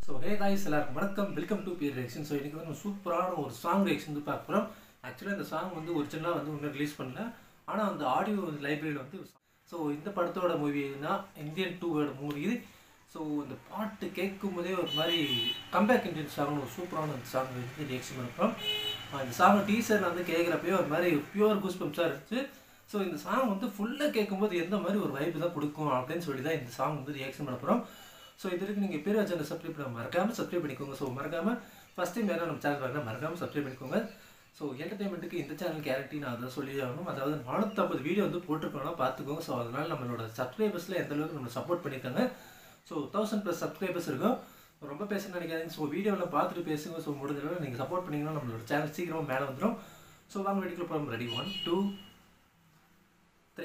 So ஹே guys எல்லாருக்கும் வணக்கம் welcome to peer reaction so இன்றைக்கி வந்து சூப்பரான ஒரு சாங் ரியாக்ஷன் வந்து பார்க்க போகிறோம் ஆக்சுவலாக இந்த சாங் வந்து ஒரிஜினலாக வந்து இன்னும் ரிலீஸ் பண்ணல ஆனால் அந்த ஆடியோ லைப்ரரியில் வந்து ஸோ இந்த படத்தோட மூவினா இந்தியன் டூவோட மூவி இது ஸோ அந்த பாட்டு கேட்கும் போதே ஒரு மாதிரி கம்பேக் இந்தியன் சாங்னு ஒரு சூப்பரான அந்த சாங் வந்து ரியாக்ஷன் பண்ணுறோம் இந்த சாங் டீசர் வந்து கேட்குறப்பயே ஒரு மாதிரி பியூர் கூஸ் பம்ப்ஸாக இருந்துச்சு ஸோ இந்த சாங் வந்து ஃபுல்லாக கேட்கும்போது எந்த மாதிரி ஒரு வைப்பு தான் கொடுக்கும் அப்படின்னு சொல்லி தான் இந்த சாங் வந்து ரியாக்ஷன் பண்ண போகிறோம் ஸோ இது வரைக்கும் நீங்கள் பேர் சேனல் சப்ஸ்கிரைப் பண்ண மறக்காமல் சப்ஸ்கிரைப் பண்ணிக்கோங்க ஸோ மறக்காமல் ஃபஸ்ட் டைம் யாரும் நம்ம சேனல் வரலாம் மறக்காமல் சப்ஸ்கிரைப் பண்ணிக்கோங்க ஸோ என்டர்டைன்மெண்ட்டுக்கு இந்த சேனல் கேரண்டி நான் அதை சொல்லி ஆகணும் அதாவது நானூற்றம்பது வீடியோ வந்து போட்டிருக்கோம்னா பார்த்துக்கோங்க ஸோ அதனால் நம்மளோட சப்ஸ்கிரைபர்ஸில் எந்த அளவுக்கு நம்மளை சப்போர்ட் பண்ணியிருக்காங்க ஸோ தௌசண்ட் ப்ளஸ் சப்ஸ்கிரைபர்ஸ் இருக்கும் ரொம்ப பேச நினைக்காதீங்க ஸோ வீடியோவில் பார்த்துட்டு பேசுங்க ஸோ முடிஞ்ச அளவு நீங்கள் சப்போர்ட் பண்ணிங்கன்னா நம்மளோட சேனல் சீக்கிரமாக மேலே வந்துடும் ஸோ வாங்க வீடியோக்குள்ள போகிறோம் ரெடி ஒன் டூ த்ரீ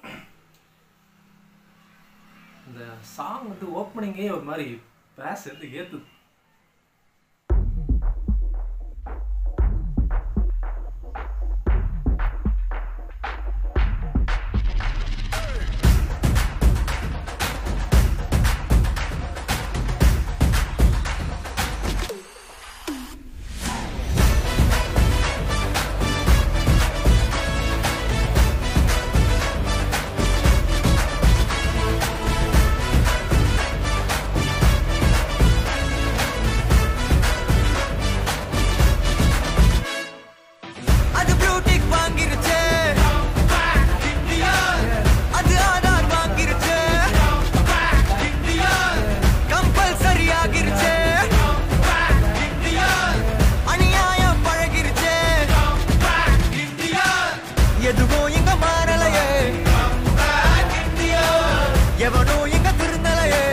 இந்த சாங் வந்து ஓப்பனிங்கே ஒரு மாதிரி பேஸ் வந்து ஏற்றுது அது ப்ளூடிக் வாங்கிருச்சு அது ஆதார் வாங்கிருச்சு கம்பல்சரி ஆகிருச்சு அநியாயம் பழகிருச்சு எதுவும் இங்க மாறலையே எவனோ இங்க திருந்தலையே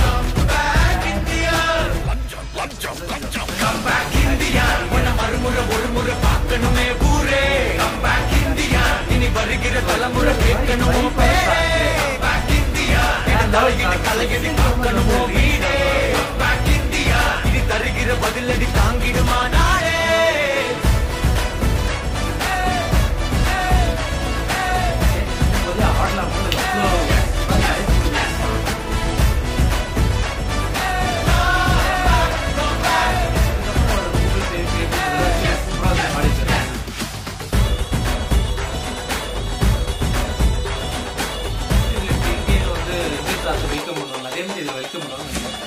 மறுமுறை ஒரு முறை பார்க்கணுமே ஊரே கம்பேக் இந்தியா இனி வருகிற தலைமுறை கேட்கணுமோ பேரே கம்பேக் இந்தியா தலையிட்டு கலையடி பார்க்கணுமோ வீடே கம்பேக் இந்தியா இனி தருகிற பதிலடி தாங்கிடுமா நாளே கேட்கும்போது ஆடலாம் போது அவ்வளோ மாதிரி ஆயிடுச்சு. அதுக்கப்புறம் ஒரு Google Pay, Paytm இதெல்லாம் சூப்பரா வந்து பாடிட்டாரு. இதுல இங்கே வந்து ரஞ்சித் ராஜை welcome பண்ணுவாங்க. அதே மாதிரி இதை welcome பண்ணுவாங்கன்னு நினைக்கிறேன்.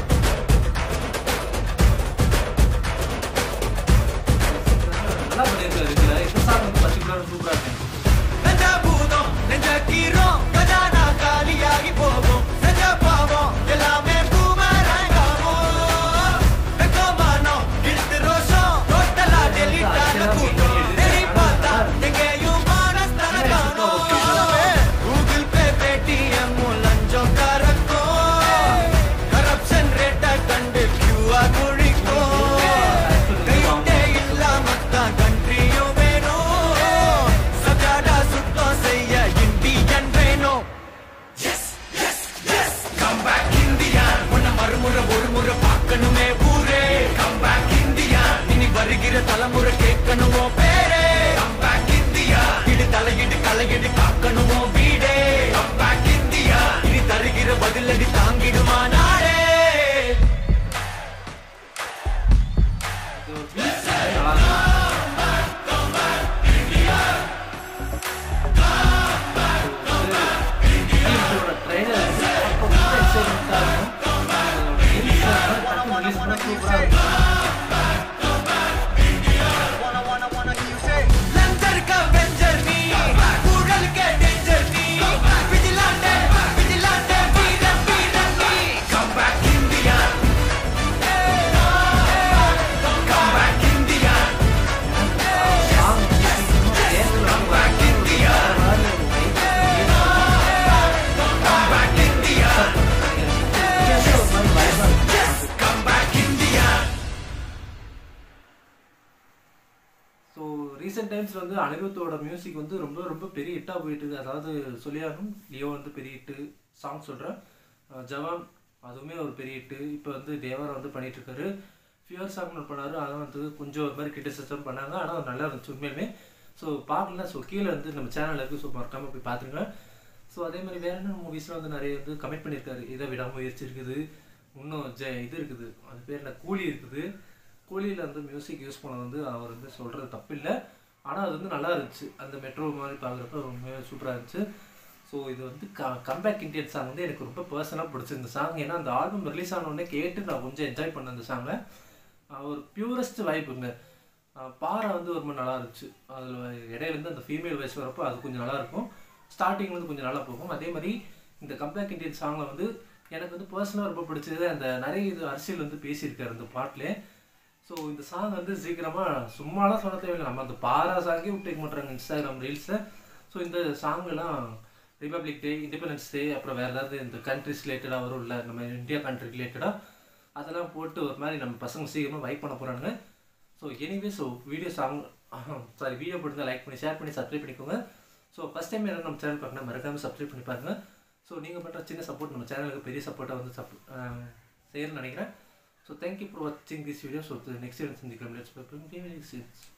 நல்லா பண்ணியிருக்காரு இதுல. இந்த song வந்து particular ஆ சூப்பரா இருக்கு. நெஞ்ச பூதம் நெஞ்ச கீரோம் கஜானா காலியாகி போகும் செஞ்ச பாவம் எல்லாமே பூமரங்காகும் வெக்கமானம் இழுத்து ரோஷம் டோட்டலா டெலிட் ஆன கூட்டம் தேடி பார்த்தா எங்கேயும் மானஸ்தன காணோம் கூகுள் பே பேடிஎம் லஞ்சம் கறக்கும் கரப்ஷன் ரேட்டை கண்டு கியூஆ குழிக்கும் கைட்டே இல்லாமத்தான் கண்ட்ரியும் வேணும் சஜாடா சுத்தம் செய்ய இந்தியன் வேணும் yes yes yes come back India உன்னை மறுமுறை ஒரு முறை பார்க்கணுமே ஊரே கம் பேக் இந்தியா இனி வருகிற தலைமுறை கேட்கணுமோ பேரே கம் பேக் இந்தியா இடு தலையிடு கலையிடு காக்கணுமோ வீடே கம் பேக் இந்தியா இனி தருகிற பதிலடி தாங்கிடுமா நாடே இது ஒரு beat நல்லா இருக்கு. இதோட trailer வந்து அப்போ ரொம்ப excitement ஆ இருக்கும். இதோட release ஆகும்போது டக்குனு release பண்ணா சூப்பரா இருக்கும். லஞ்சர் का வெஞ்சர் நீ ஊழல் के डेंजर நீ விஜிலாண்டே விஜிலாண்டே வீரன் வீரன் நீ come back India come back India Song வந்து சீக்கிரமா தேர்தல் வந்து பேக் இந்தியா வேற மாதிரி ஒரு vibe. கம் பேக் இந்தியா வித்தியாசமா ஒரு மாதிரி vibe ஆ இருக்கு. Come back India so recent டைம்ஸில் வந்து அனிருத்தோட மியூசிக் வந்து ரொம்ப ரொம்ப பெரிய ஹிட்டாக போயிட்டு இருக்கு அதாவது சொல்லியாகணும் லியோ வந்து பெரிய ஹிட்டு சாங் சொல்கிறேன் ஜவான் அதுவுமே ஒரு பெரிய ஹிட்டு இப்போ வந்து தேவரா வந்து பண்ணிட்டு இருக்காரு ஃபியர் சாங் ஒன்று பண்ணாரு அதை வந்து கொஞ்சம் ஒரு மாதிரி கிரிட்டிசிசம் பண்ணாங்க ஆனால் நல்லா இருந்துச்சு உண்மையிலுமே ஸோ பார்க்கலாம் ஸோ கீழே வந்து நம்ம சேனல் இருக்குது ஸோ மறக்காமல் போய் பார்த்துருங்க ஸோ அதே மாதிரி வேற என்ன மூவிஸ்லாம் வந்து நிறைய வந்து கமெண்ட் பண்ணியிருக்காரு இதை விடாமுயற்சி இருக்குது இன்னும் ஜெ இது இருக்குது அது பேர் என்ன கூலி இருக்குது கூலியில் வந்து மியூசிக் யூஸ் பண்ண வந்து அவர் வந்து சொல்கிறது தப்பில்லை ஆனால் அது வந்து நல்லா இருந்துச்சு அந்த மெட்ரோ மாதிரி பார்க்குறப்ப ரொம்ப சூப்பராக இருந்துச்சு ஸோ இது வந்து க கம்பேக் இண்டியன் சாங் வந்து எனக்கு ரொம்ப பர்சனலாக பிடிச்சிருந்த இந்த சாங் ஏன்னா அந்த ஆல்பம் ரிலீஸ் ஆனோடனே கேட்டு நான் கொஞ்சம் என்ஜாய் பண்ணேன் அந்த சாங்கை ஒரு பியூரஸ்ட் வைப்புங்க பாறை வந்து ரொம்ப நல்லா இருந்துச்சு அதில் இடையிலேருந்து அந்த ஃபீமேல் வாய்ஸ் வரப்போ அது கொஞ்சம் நல்லா இருக்கும் ஸ்டார்டிங் வந்து கொஞ்சம் நல்லா போகும் அதே மாதிரி இந்த கம்பேக் இண்டியன் சாங்கில் வந்து எனக்கு வந்து பர்சனலாக ரொம்ப பிடிச்சது அந்த நிறைய இது அரசியல் வந்து பேசியிருக்காரு அந்த பாட்டிலே ஸோ இந்த சாங் வந்து சீக்கிரமாக சும்மாலாம் சொல்ல தேவையில்லை நம்ம அந்த பாரா சாங்கே விட்டுக்க மாட்டாங்க இன்ஸ்டாகிராம் ரீல்ஸில் ஸோ இந்த சாங்கெல்லாம் ரிபப்ளிக் டே இண்டிபெண்டன்ஸ் டே அப்புறம் வேறு ஏதாவது இந்த கண்ட்ரிஸ் ரிலேட்டடாக வரும் இல்லை நம்ம இந்தியா கண்ட்ரி ரிலேட்டடாக அதெல்லாம் போட்டு ஒரு மாதிரி நம்ம பசங்க சீக்கிரமாக வைப் பண்ண போகிறாங்க so anyway so video song sorry video போட்டு லைக் பண்ணி ஷேர் பண்ணி சப்ஸ்கிரைப் பண்ணிக்கோங்க ஸோ ஃபஸ்ட் டைம் யாரும் நம்ம சேனல் பார்க்கணும் மறக்காமல் சப்ஸ்கிரைப் பண்ணி பாருங்க ஸோ நீங்கள் பண்ணுற சின்ன சப்போர்ட் நம்ம சேனலுக்கு பெரிய சப்போர்ட்டாக வந்து சப் செய்யணும்னு நினைக்கிறேன் ஸோ தேங்க்யூ ஃபார் வாட்சிங் this video so next video சந்திக்கலாம் லெட்ஸ்